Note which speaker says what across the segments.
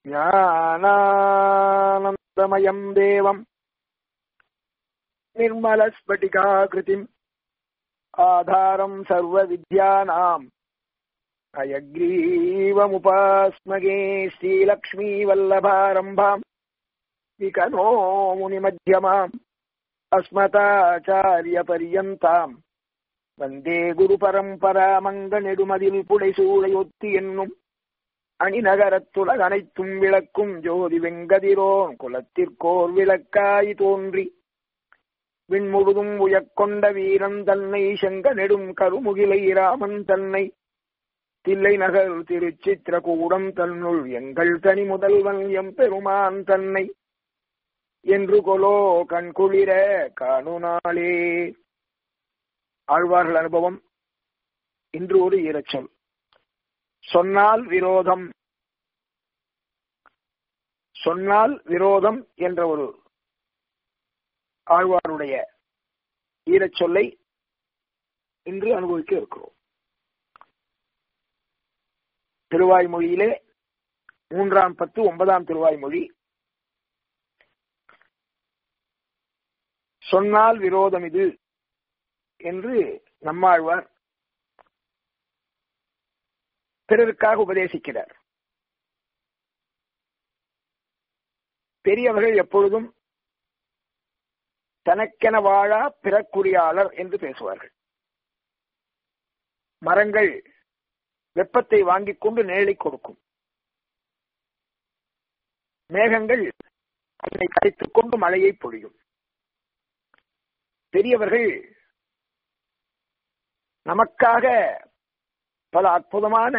Speaker 1: ज्ञानानन्दमयम् देवम् निर्मलस्फटिकाकृतिम् आधारम् सर्वविद्यानाम् अयग्रीवमुपास्मगे श्रीलक्ष्मीवल्लभारम्भाम् विकनो मुनिमध्यमाम् अस्मताचार्यपर्यन्ताम् வந்தே குரு பரம்பரா மங்க நெடுமதில் புடைசூழையொத்தி என்னும் அணிநகரத்துலக அனைத்தும் விளக்கும் ஜோதி வெங்கதிரோன் குலத்திற்கோர் விளக்காய் தோன்றி விண்முழுதும் உயக்கொண்ட வீரன் தன்னை செங்க நெடும் கருமுகிலை ராமன் தன்னை தில்லை நகர் திருச்சித்திரகூடம் தன்னுள் எங்கள் தனி முதல்வன் எம் பெருமான் தன்னை என்று கொலோ கண்குளிர காணுநாளே ஆழ்வார்கள் அனுபவம் இன்று ஒரு ஈரச்சொல் சொன்னால் விரோதம் சொன்னால் விரோதம் என்ற ஒரு ஆழ்வாருடைய ஈரச்சொல்லை இன்று அனுபவிக்க இருக்கிறோம் திருவாய்மொழியிலே மூன்றாம் பத்து ஒன்பதாம் திருவாய்மொழி சொன்னால் விரோதம் இது என்று நம்மாழ்வார் பிறருக்காக உபதேசிக்கிறார் பெரியவர்கள் எப்பொழுதும் தனக்கென வாழா பிறக்குரியாளர் என்று பேசுவார்கள் மரங்கள் வெப்பத்தை வாங்கிக் கொண்டு நிழலை கொடுக்கும் மேகங்கள் அதனை கரைத்துக் கொண்டு மழையை பொழியும் பெரியவர்கள் நமக்காக பல அற்புதமான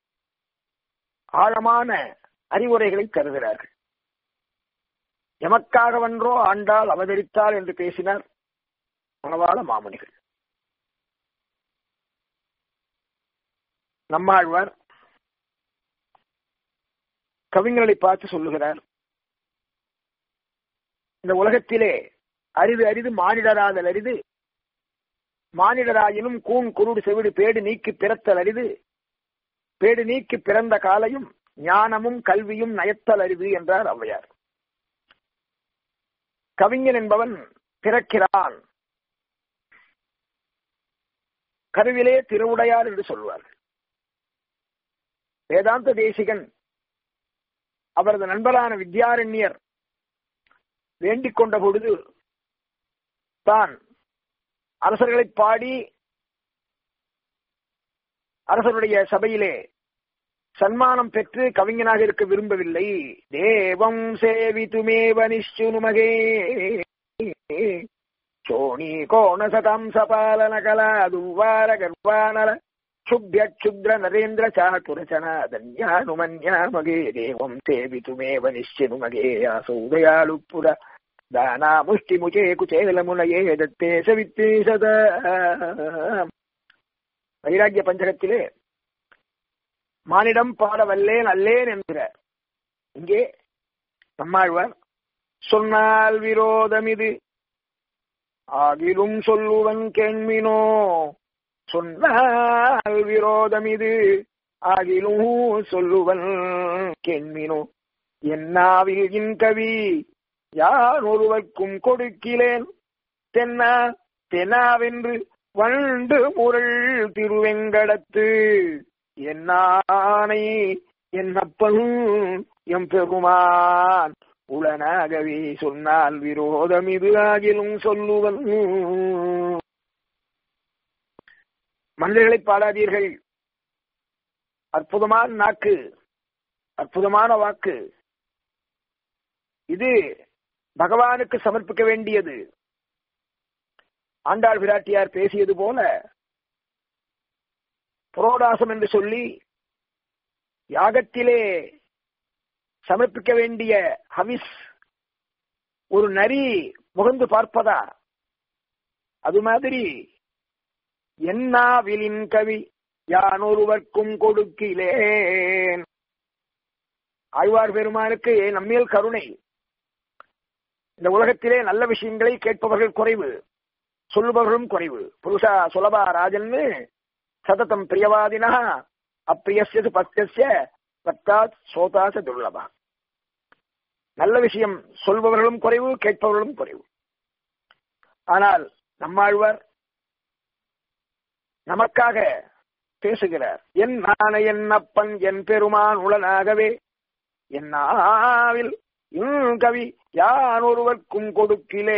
Speaker 1: ஆழமான அறிவுரைகளை தருகிறார்கள் எமக்காகவன்றோ ஆண்டாள் அவதரித்தாள் என்று பேசினார் மணவாள மாமுனிகள் நம்மாழ்வார் கவிஞர்களை பார்த்து சொல்லுகிறார் இந்த உலகத்திலே அரிது அரிது மானிடராதல் அரிது மானிடராயினும் கூன் குருடு செவிடு பேடு நீக்கி பிறத்தல் அரிது பேடு நீக்கி பிறந்த காலையும் ஞானமும் கல்வியும் நயத்தல் அரிது என்றார் ஔவையார் கவிஞன் என்பவன் பிறக்கிறான் கருவிலே திருவுடையார் என்று சொல்வார்கள் வேதாந்த தேசிகன் அவரது நண்பரான வித்யாரண்யர் வேண்டிக் கொண்ட பொழுது தான் அரசர்களை பாடி அரசருடைய சபையிலே சன்மானம் பெற்று கவிஞனாக இருக்க விரும்பவில்லை தேவம் சேவித்துமேவ நிச்சுனுமகே சோனி கோண சதம் சபாலன கலா துவார கர்வானல சுப்ய க்ஷுத்ர நரேந்திர சாட்டுரச்சன தன்யானுமன்யாமகே தேவம் சேவித்துமேவ நிச்சினுமகே ஆசௌ தயாளுப்புர தானா முஷ்டி முச்சே குச்சேலமுனையே தத்தே சவித்தே சத வைராக்கிய பஞ்சகத்திலே மானிடம் பாட வல்லேன் அல்லேன் என்கிறார் இங்கே நம்மாழ்வார் சொன்னால் விரோதம் இது ஆகிலும் சொல்லுவன் கேண்மினோ சொன்னால் விரோதம் இது ஆகிலும் சொல்லுவன் கேண்மினோ என்னாவில் இன் கவி யான் ஒருவர்க்கும் கொடுக்கிலேன் தென்னா தெனாவென்று வண்டு முரள் திருவெங்கடத்து என்னானை என்னப்பனும் எம் பெருமான் உளனாகவே சொன்னால் விரோதம் இது ஆகிலும் சொல்லுவன் மனிதர்களை பாடாதீர்கள் அற்புதமான நாக்கு அற்புதமான வாக்கு இது பகவானுக்கு சமர்ப்பிக்க வேண்டியது ஆண்டாள் பிராட்டியார் பேசியது போல புரோடாசம் என்று சொல்லி யாகத்திலே சமர்ப்பிக்க வேண்டிய ஹவிஸ் ஒரு நரி முகந்து பார்ப்பதா அது மாதிரி என்னாவிலின் கவி யான் ஒருவர்க்கும் கொடுக்கிலேன் ஆழ்வார் பெருமானுக்கு நம்மேல் கருணை இந்த உலகத்திலே நல்ல விஷயங்களை கேட்பவர்கள் குறைவு சொல்லுபவர்களும் குறைவு புருஷா சுலபா ராஜன்னு சததம் பிரியவாதினா அப்பிரியசியது பத்தியசிய பத்தாத் சோதாச துர்லபா நல்ல விஷயம் சொல்பவர்களும் குறைவு கேட்பவர்களும் குறைவு ஆனால் நம்மாழ்வார் நமக்காக பேசுகிறார் என் நான என்னப்பன் என் பெருமான் உளனாகவே என் நாவில் கவி யான் ஒருவர்க்கும் கொடுக்கிலே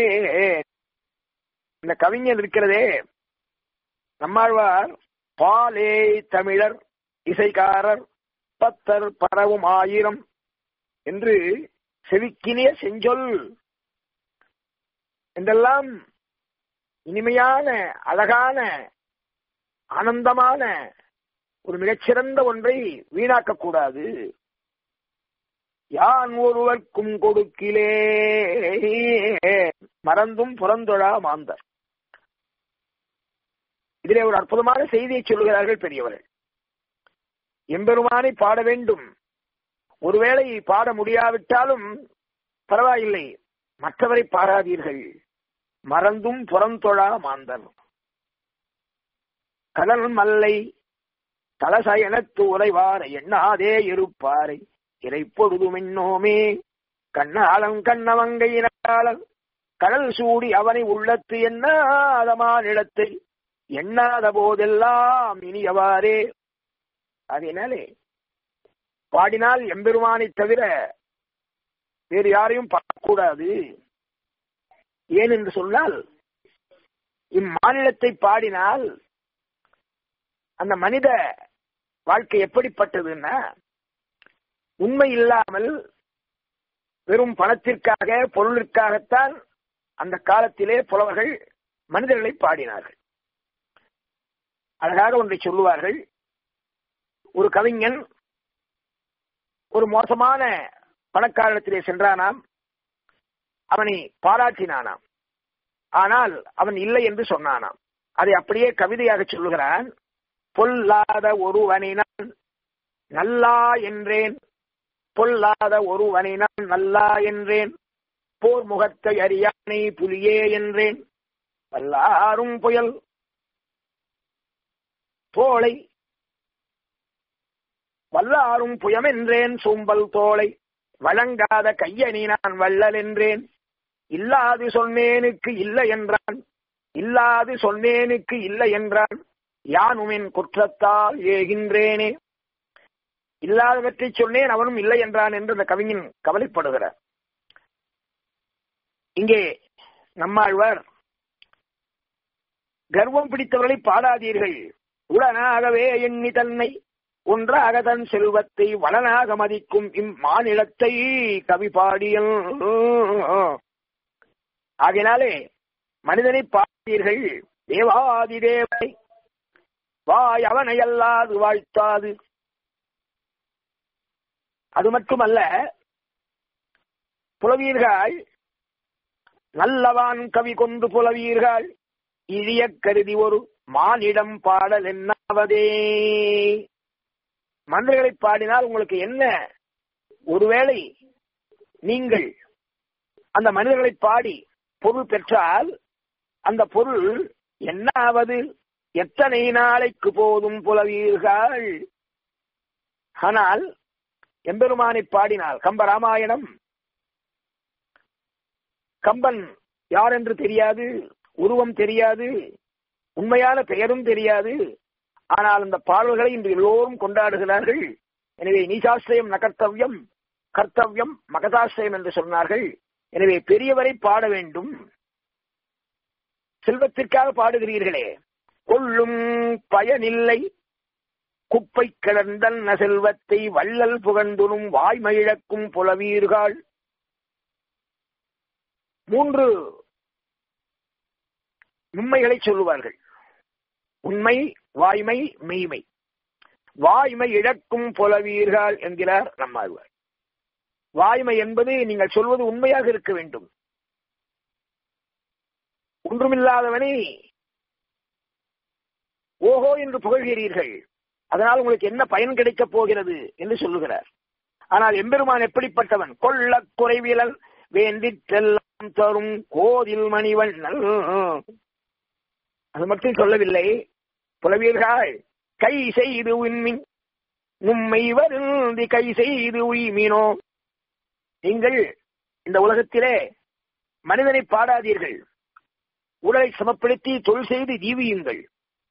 Speaker 1: இந்த கவிஞர் இருக்கிறதே நம்மாழ்வார் பாலே தமிழர் இசைக்காரர் பத்தர் பரவும் ஆயிரம் என்று செவிக்கினிய செஞ்சொல் என்றெல்லாம் இனிமையான அழகான ஆனந்தமான ஒரு மிகச்சிறந்த ஒன்றை வீணாக்க கூடாது யான் ஒருவர்க்கும் கொடுக்கிலே மறந்தும் புறந்தொழா மாந்தர் இதிலே ஒரு அற்புதமான செய்தியை சொல்லுகிறார்கள் பெரியவர்கள் எம்பெருமானை பாட வேண்டும் ஒருவேளை பாட முடியாவிட்டாலும் பரவாயில்லை மற்றவரை பாராதீர்கள் மறந்தும் புறந்தொழா மாந்தர் கடல் மல்லை தலசயனத்து உரைவார எண்ணாதே இருப்பாரை இறை பொழுதுமென்னோமே கண்ணாளம் கண்ணவங்கையினாளன் கடல் சூடி அவனை உள்ளத்து எண்ணாதமானிடத்தை எண்ணாத போதெல்லாம் இனியவாறே அதனாலே பாடினால் எம்பெருமானை தவிர வேறு யாரையும் பாடக்கூடாது ஏன் என்று சொன்னால் இம்மாநிலத்தை பாடினால் அந்த மனித வாழ்க்கை எப்படிப்பட்டதுன்னா உண்மை இல்லாமல் வெறும் பணத்திற்காக பொருளிற்காகத்தான் அந்த காலத்திலே புலவர்கள் மனிதர்களை பாடினார்கள் அழகாக ஒன்றை சொல்லுவார்கள் ஒரு கவிஞன் ஒரு மோசமான பணக்காரத்திலே சென்றானாம் அவனை பாராட்டினானாம் ஆனால் அவன் இல்லை என்று சொன்னானாம் அதை அப்படியே கவிதையாக சொல்லுகிறான் பொல்லாத ஒருவனை நான் நல்லா என்றேன் பொல்லாத ஒருவனை நான் நல்லா என்றேன் போர் முகத்தை அறியானை புலியே என்றேன் வல்லாரும் புயல் தோளை வல்லாரும் புயமென்றேன் சூம்பல் தோளை வழங்காத கையணி நான் வள்ளல் என்றேன் இல்லாது சொன்னேனுக்கு இல்லை என்றான் இல்லாது சொன்னேனுக்கு இல்லை என்றான் யானுமின் குற்றத்தால் ஏகின்றேனே இல்லாதவற்றை சொன்னேன் அவனும் இல்லை என்றான் என்று அந்த கவிஞன் கவலைப்படுகிறார் இங்கே நம்மாழ்வார் கர்வம் பிடித்தவர்களை பாடாதீர்கள் உடனாகவே எண்ணி தன்னை ஒன்றாக தன் செல்வத்தை வளனாக மதிக்கும் இம்மாநிலத்தை கவி பாடியல் ஆகினாலே மனிதனை பாடீர்கள் தேவாதி தேவனை வாய் அவனை அல்லாது வாழ்த்தாது அது மட்டுமல்ல புலவீர்கள் நல்லவான் கவி கொண்டு புலவீர்கள் இழிய கருதி ஒரு மானிடம் பாடல் என்னாவதே மந்திரங்களை பாடினால் உங்களுக்கு என்ன ஒருவேளை நீங்கள் அந்த மனிதர்களை பாடி பொருள் பெற்றால் அந்த பொருள் என்னாவது எத்தனை நாளைக்கு போதும் புலவீர்கள் ஆனால் எம்பெருமானை பாடினால் கம்ப ராமாயணம் கம்பன் யார் என்று தெரியாது உருவம் தெரியாது உண்மையான பெயரும் தெரியாது ஆனால் அந்த பாடல்களை இன்று எல்லோரும் கொண்டாடுகிறார்கள் எனவே நீசாசிரியம் நகர்த்தவியம் கர்த்தவியம் மகதாசிரியம் என்று சொன்னார்கள் எனவே பெரியவரை பாட வேண்டும் செல்வத்திற்காக பாடுகிறீர்களே கொள்ளும் பயனில்லை குப்பை கிளர்ந்தன் செல்வத்தை வள்ளல் புகழ்ந்துனும் வாய்மயிழக்கும் புலவீர்கள் மூன்று உண்மைகளை சொல்லுவார்கள் உண்மை வாய்மை மெய்மை வாய்மை இழக்கும் புலவீர்கள் என்கிறார் நம்மாழ்வார் வாய்மை என்பது நீங்கள் சொல்வது உண்மையாக இருக்க வேண்டும் ஒன்றுமில்லாதவனை ஓஹோ என்று புகழ்கிறீர்கள் அதனால் உங்களுக்கு என்ன பயன் கிடைக்கப் போகிறது என்று சொல்லுகிறார் ஆனால் எம்பெருமான் எப்படிப்பட்டவன் கொள்ள குறைவியலல் வேண்டிற்றெல்லாம் தரும் கோதில் மணிவண்ணல் அது மட்டும் சொல்லவில்லை புலவீர்கள் கை செய்து உண்மின் உம்மை வருந்தி கை செய்து உய்மினோ நீங்கள் இந்த உலகத்திலே மனிதனை பாடாதீர்கள் உடலை சமப்படுத்தி தொழில் செய்து ஜீவியுங்கள்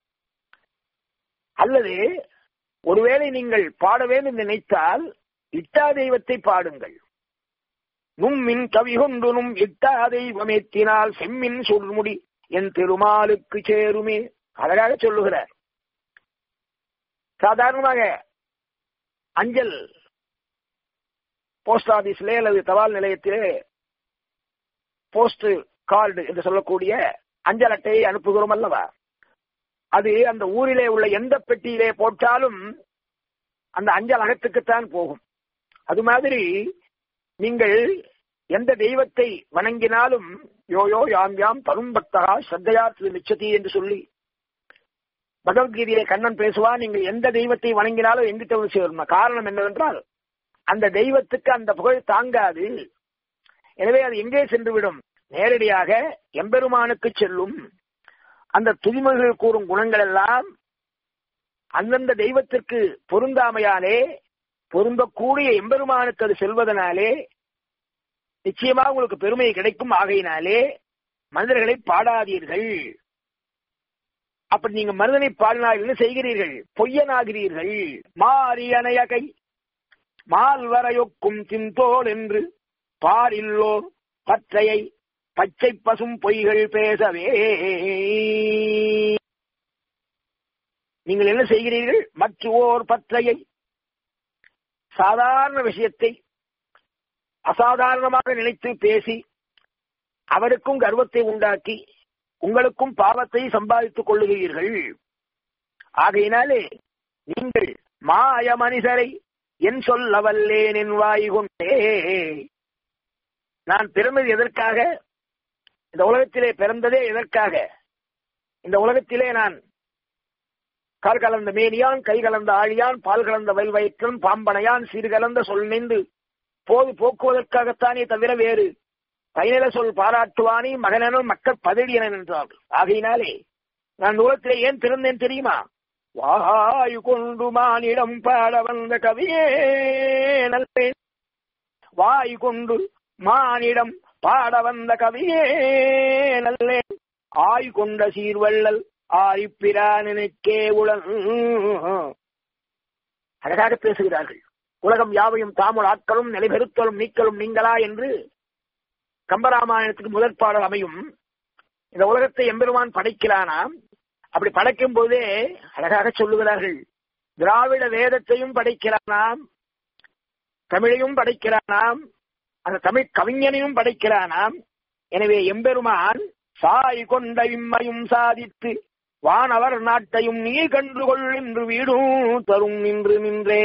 Speaker 1: அல்லது ஒருவேளை நீங்கள் பாட வேண்டும் என்று நினைத்தால் இட்டா தெய்வத்தை பாடுங்கள் நும்மின் கவி கொண்டு நும் இட்டா தெய்வமேத்தினால் செம்மின் சொல்முடி என் திருமாலுக்கு சேருமே அழகாக சொல்லுகிறார் சாதாரணமாக அஞ்சல் போஸ்ட் ஆபீஸ்லே அல்லது தபால் நிலையத்திலே போஸ்ட் கார்டு என்று சொல்லக்கூடிய அஞ்சல் அட்டையை அனுப்புகிறோம் அல்லவா அது அந்த ஊரிலே உள்ள எந்த பெட்டியிலே போட்டாலும் அந்த அஞ்சல் அகத்துக்குத்தான் போகும் அது மாதிரி நீங்கள் எந்த தெய்வத்தை வணங்கினாலும் யோயோ யாம் யாம் தரும் பக்தகா ஸ்ரத்தையாற்று நிச்சதி என்று சொல்லி பகவத்கீதையிலே கண்ணன் பேசுவா நீங்கள் எந்த தெய்வத்தை வணங்கினாலும் எங்கிட்ட வந்து சேரும் காரணம் என்னவென்றால் அந்த தெய்வத்துக்கு அந்த புகழ் தாங்காது எனவே அது எங்கே சென்றுவிடும் நேரடியாக எம்பெருமானுக்கு செல்லும் அந்த துதிமொழிகள் கூறும் குணங்கள் எல்லாம் அந்தந்த தெய்வத்திற்கு பொருந்தாமையாலே பொருந்தக்கூடிய எம்பெருமானுக்கு அது செல்வதனாலே நிச்சயமாக உங்களுக்கு பெருமை கிடைக்கும் ஆகையினாலே மனிதர்களை பாடாதீர்கள் அப்படி நீங்க மனிதனை பாடினால் என்ன செய்கிறீர்கள் பொய்யனாகிறீர்கள் மாரியனையகை மால்வரையொக்கும் தின்தோல் என்று பாரில்லோ பற்றையை பச்சை பசும் பொய்கள் பேசவே நீங்கள் என்ன செய்கிறீர்கள் மற்ற ஓர் பற்றையை சாதாரண விஷயத்தை அசாதாரணமாக நினைத்து பேசி அவருக்கும் கர்வத்தை உண்டாக்கி உங்களுக்கும் பாவத்தை சம்பாதித்துக் கொள்ளுகிறீர்கள் ஆகையினாலே நீங்கள் மாய மனிதரை என் சொல்ல வல்லேன் என் வாய் கொண்டே நான் பிறந்தது எதற்காக இந்த உலகத்திலே பிறந்ததே எதற்காக இந்த உலகத்திலே நான் கால் கலந்த மேனியான் கை கலந்த ஆழியான் பால் கலந்த வயல் வயிற்றம் பாம்பனையான் சீர் கலந்த சொல் நின்று போது போக்குவதற்காகத்தானே தவிர வேறு பயனில சொல் பாராட்டுவானே மகனனும் மக்கள் பதவியன என்றார் ஆகையினாலே நான் உலகத்திலே ஏன் பிறந்தேன் தெரியுமா வாயு கொண்டு மானிடம் பாட வந்த கவியே நல்லேன் வாய் கொண்டு மானிடம் பாட வந்த கவியே நல்லேன் ஆய் கொண்ட சீர்வள்ளல் ஆரிப்பிரானனுக்கே உலன் அழகாக பேசுகிறார்கள் உலகம் யாவையும் தாமுள் ஆட்களும் நிலைபெறுத்தலும் நீக்கலும் நீங்களா என்று கம்பராமாயணத்துக்கு முதற் பாடல் அமையும் இந்த உலகத்தை எம்பெருமான் படைக்கிறானாம் அப்படி படைக்கும் போதே அழகாக சொல்லுகிறார்கள் திராவிட வேதத்தையும் படைக்கிறானாம் தமிழையும் படைக்கிறானாம் அந்த தமிழ் கவிஞனையும் படைக்கிறானாம் எனவே எம்பெருமான் சாய் கொண்ட இம்மையும் சாதித்து வானவர் நாட்டையும் நீ கண்டுகொள் என்று வீடும் தரும் நின்று நின்றே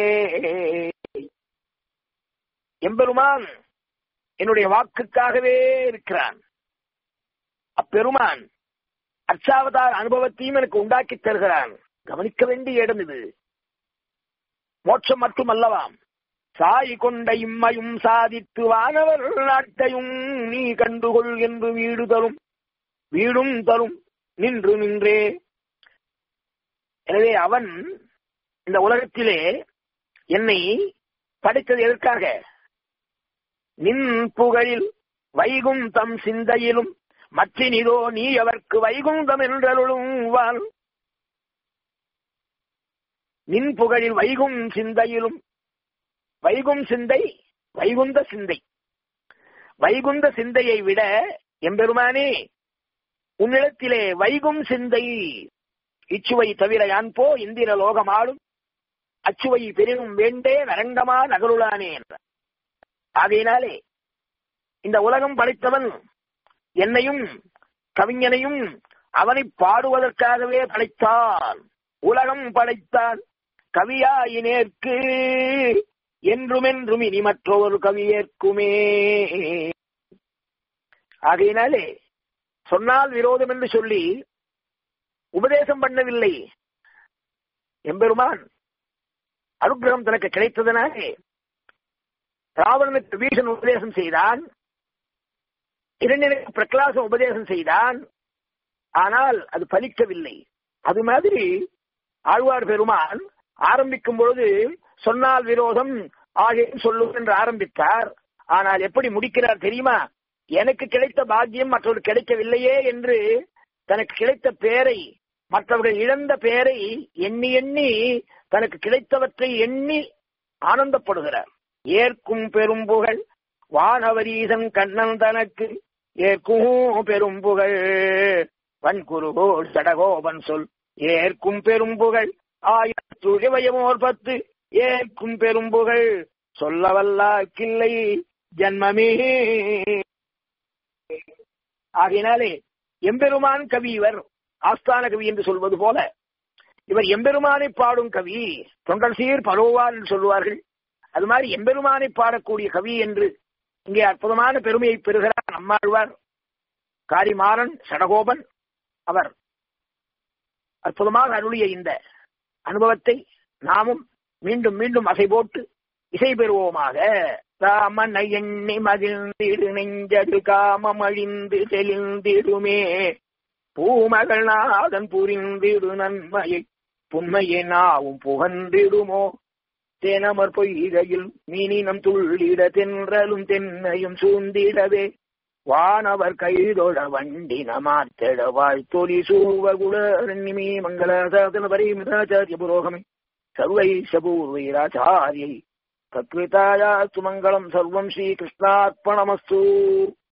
Speaker 1: எம்பெருமான் என்னுடைய வாக்குக்காகவே இருக்கிறான் அப்பெருமான் அர்ச்சாவதார் அனுபவத்தையும் எனக்கு உண்டாக்கி தருகிறான் கவனிக்க வேண்டிய இடம் இது மோட்சம் மட்டும் அல்லவாம் சாய் கொண்ட இம்மையும் சாதித்து வானவர் நாட்டையும் நீ கண்டுகொள் என்று வீடு தரும் வீடும் தரும் நின்று நின்றே எனவே அவன் இந்த உலகத்திலே என்னை படைத்தது எதற்காக நின் புகழில் வைகும் தம் சிந்தையிலும் மற்றினிதோ நீ அவர்க்கு வைகுந்தம் என்றருளும் வாழ் நின் புகழில் வைகும் சிந்தையிலும் வைகும் சிந்தை வைகுந்த சிந்தை வைகுந்த சிந்தையை விட எம்பெருமானே உன்னிடத்திலே வைகும் சிந்தை இச்சுவை தவிர யான் போ இந்திர லோகமாடும் அச்சுவை பெரிதும் வேண்டே நரங்கமா நகருளானே என்றார் ஆகையினாலே இந்த உலகம் படைத்தவன் என்னையும் கவிஞனையும் அவனை பாடுவதற்காகவே படைத்தான் உலகம் படைத்தான் கவியாயினேற்கு என்றும் என்றும் இனி மற்றொரு கவியேற்குமே ஆகையினாலே சொன்னால் விரோதம் என்று சொல்லி உபதேசம் பண்ணவில்லை எம்பெருமான் அனுகிரகம் தனக்கு கிடைத்ததனாலே ராவணனுக்கு வீசன் உபதேசம் செய்தான் இரண்டனுக்கு பிரகலாசம் உபதேசம் செய்தான் ஆனால் அது பலிக்கவில்லை அது மாதிரி ஆழ்வார் பெருமான் ஆரம்பிக்கும் பொழுது சொன்னால் விரோதம் ஆகிய சொல்லும் என்று ஆரம்பித்தார் ஆனால் எப்படி முடிக்கிறார் தெரியுமா எனக்கு கிடைத்த பாக்கியம் மற்றவர்கள் கிடைக்கவில்லையே என்று தனக்கு கிடைத்த பேரை மற்றவர்கள் இழந்த பேரை எண்ணி எண்ணி தனக்கு கிடைத்தவற்றை எண்ணி ஆனந்தப்படுகிறார் ஏற்கும் பெரும் புகழ் வானவரீசன் கண்ணன் தனக்கு ஏற்கும் பெரும் புகழ் வன்குருகோள் சடகோபன் சொல் ஏற்கும் பெரும் புகழ் ஆயிரத்துழிவயமோர் பத்து ஏற்கும் பெரும் புகழ் சொல்லவல்லா கிள்ளை ஜன்மமே ஆகினாலே எம்பெருமான் கவி இவர் ஆஸ்தான கவி என்று சொல்வது போல இவர் எம்பெருமானை பாடும் கவி தொண்டர் சீர் பரோவார் என்று சொல்லுவார்கள் அது மாதிரி எம்பெருமானை பாடக்கூடிய கவி என்று இங்கே அற்புதமான பெருமையை பெறுகிறார் நம்மாழ்வார் காரிமாறன் சடகோபன் அவர் அற்புதமாக அருளிய இந்த அனுபவத்தை நாமும் மீண்டும் மீண்டும் அசை போட்டு இசை பெறுவோமாக ராமனை எண்ணி மகிழ்ந்திடு நெஞ்சது காமம் அழிந்து தெளிந்திடுமே பூமகள் நாதன் புரிந்திடு நன்மையை புண்மையை நாவும் புகந்திடுமோ தேனமர் பொய்கையில் மீனினம் துள்ளிட தென்றலும் தென்னையும் சூழ்ந்திடவே வானவர் கைதொழ வண்டின மாத்தெட வாழ்த்தொலி சூவகுடரண்யமே மங்கள சாதன பரிமிதாச்சாரிய புரோகமே சர்வைஷபூர்வைராச்சாரியை தத்விதாயா சுமங்கலம் சர்வம் ஸ்ரீகிருஷ்ணார்ப்பணமஸ்து